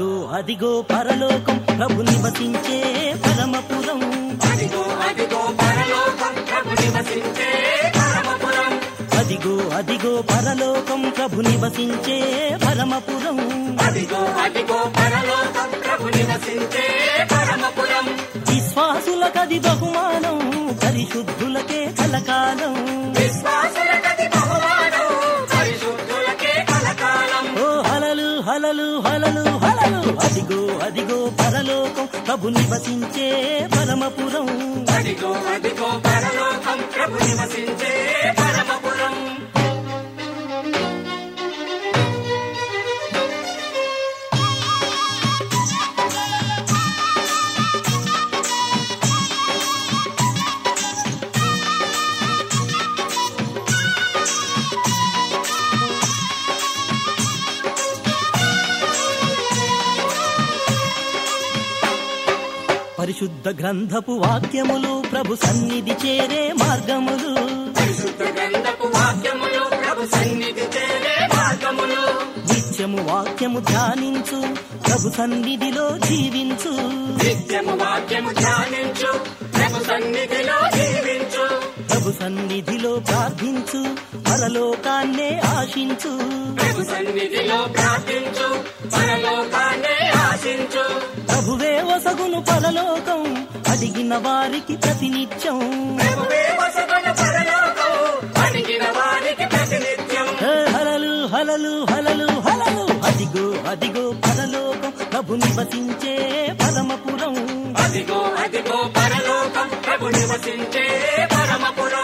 అదిగో అదిగో పరలోకం ప్రభు నివసించే పరమపురం అదిగో అదిగో పరలోకం ప్రభు నివసించే పరమపురం అదిగో అదిగో పరలోకం ప్రభు నివసించే పరమపురం అదిగో అదిగో పరలోకం ప్రభు నివసించే పరమపురం విశ్వాసులకది బహుమానం పరిశుద్ధులకే కలకాలం విశ్వాసుల గది బహుమానం పరిశుద్ధులకే కలకాలం ఓ హలలు హలలు హలలు హలలు అదిగో అదిగో పరలోకం ప్రభు నివసించే పరమపురం అదిగో అదిగో పరలోకం ప్రభు నివసించే పరమపురం పరిశుద్ధ గ్రంథపు వాక్యములు ప్రభు సన్నిధి చేరే మార్గములు పరిశుద్ధ గ్రంథపు వాక్యములు ప్రభు సన్నిధి చేరే మార్గములు నిత్యము వాక్యము ధ్యానించు ప్రభు సన్నిధిలో జీవించు నిత్యము వాక్యము ధ్యానించు ప్రభు సన్నిధిలో జీవించు ప్రభు సన్నిధిలో ప్రార్థించు పరలోకాన్నే ఆశించు ప్రభు సన్నిధిలో ప్రార్థించు పరలోకాన్నే ఆశించు ప్రభువే వసగును పరలోకం అడిగిన వారికి ప్రతినిత్యం ప్రభువే వసగుణ పరలోకం అడిగిన వారికి ప్రతినిత్యం హే హలలు హలలు హలలు హలలు అదిగో అదిగో పరలోకం ప్రభు నివసించే పరమపురం అదిగో అదిగో పరలోకం ప్రభు నివసించే పరమపురం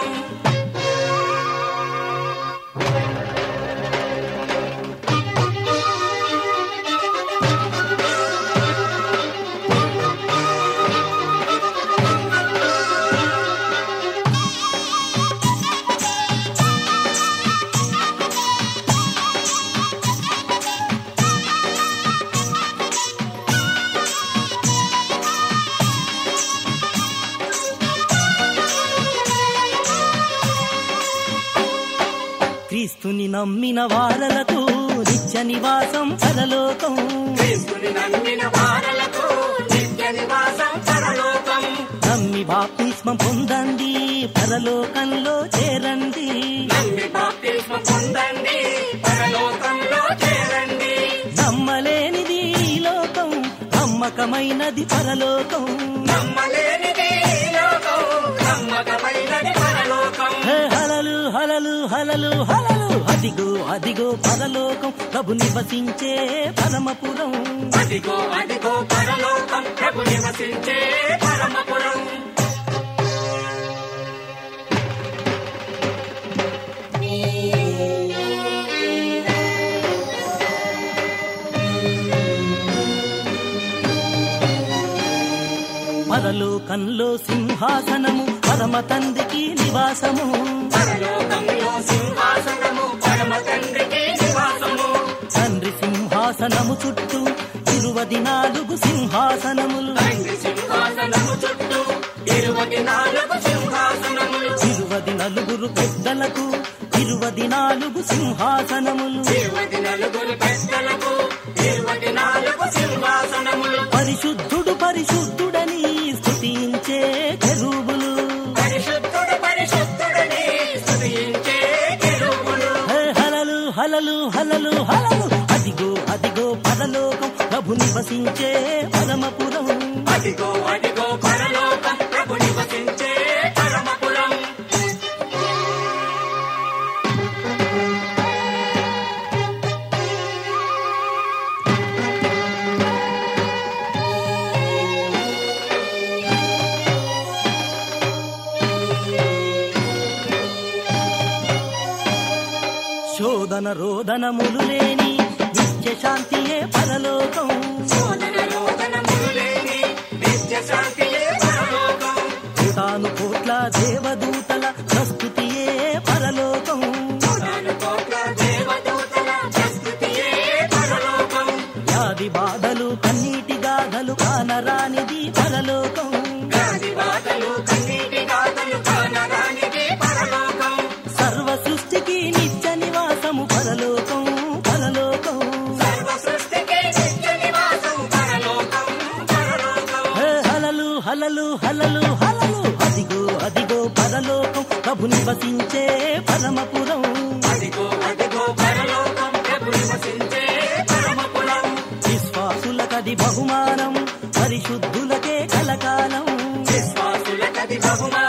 క్రీస్తుని నమ్మిన వారలకు నిత్య నివాసం పరలోకం క్రీస్తుని నమ్మిన వారలకు నిత్య నివాసం పరలోకం నమ్మి బాప్తిస్మం పొందండి పరలోకంలో చేరండి నమ్మి బాప్తిస్మ పొందండి పరలోకంలో చేరండి నమ్మలేనిది ఈ లోకం నమ్మకమైనది పరలోకం నమ్మలేనిది ఈ లోకం నమ్మకమైనది పరలోకం హే హలలు హలలు హలలు హలలు అదిగో అదిగో పరలోకం ప్రభు నివసించే పరమపురం అదిగో అదిగో పరలోకం ప్రభు నివసించే పరమపురం పరలోకంలో సింహాసనము పరమ తండ్రికి నివాసము పరలోకంలో సింహాసనము పరమ తండ్రికి నివాసము తండ్రి సింహాసనము చుట్టూ ఇరువది నాలుగు సింహాసనములు తండ్రి సింహాసనము చుట్టూ ఇరువది నాలుగు సింహాసనములు ఇరువది నలుగురు పెద్దలకు ఇరువది నాలుగు సింహాసనములు ఇరువది నలుగురు పెద్దలకు ఇరువది నాలుగు సింహాసనములు పరిశుద్ధుడు పరిశుద్ధుడని స్తుతించే కెరూబులు పరిశుద్ధుడు పరిశుద్ధుడని స్తుతించే కెరూబులు హే హలలు హలలు హలలు హలలు అదిగో అదిగో పరలోకం ప్రభు నివసించే పరమపురం అదిగో అదిగో పరలోకం ప్రభు నివసించే పరమపురం శోధన రోదనములు లేని నిత్య శాంతియే పరలోకం శోధన రోదనములు లేని నిత్య శాంతియే పరలోకం తాను కోట్ల దేవదూతల ప్రస్తుతియే పరలోకం కోటాను కోట్ల దేవదూతల ప్రస్తుతియే పరలోకం వ్యాధి బాధలు కన్నీటి గాథలు కానరానిది పరలోకం గాలి బాధలు కన్నీటి గాథలు కానరానిది పరలోకం సర్వ సృష్టికి నిత్య నివాసము పరలోకం పరలోకం సర్వ సృష్టికి నిత్య నివాసం హలలు హలలు హలలు అదిగో అదిగో పరలోకం ప్రభు నివసించే పరమపురం అదిగో అదిగో పరలోకం ప్రభు నివసించే పరమపురం విశ్వాసులకది బహుమానం పరిశుద్ధులకే కలకాలం విశ్వాసులకది బహుమానం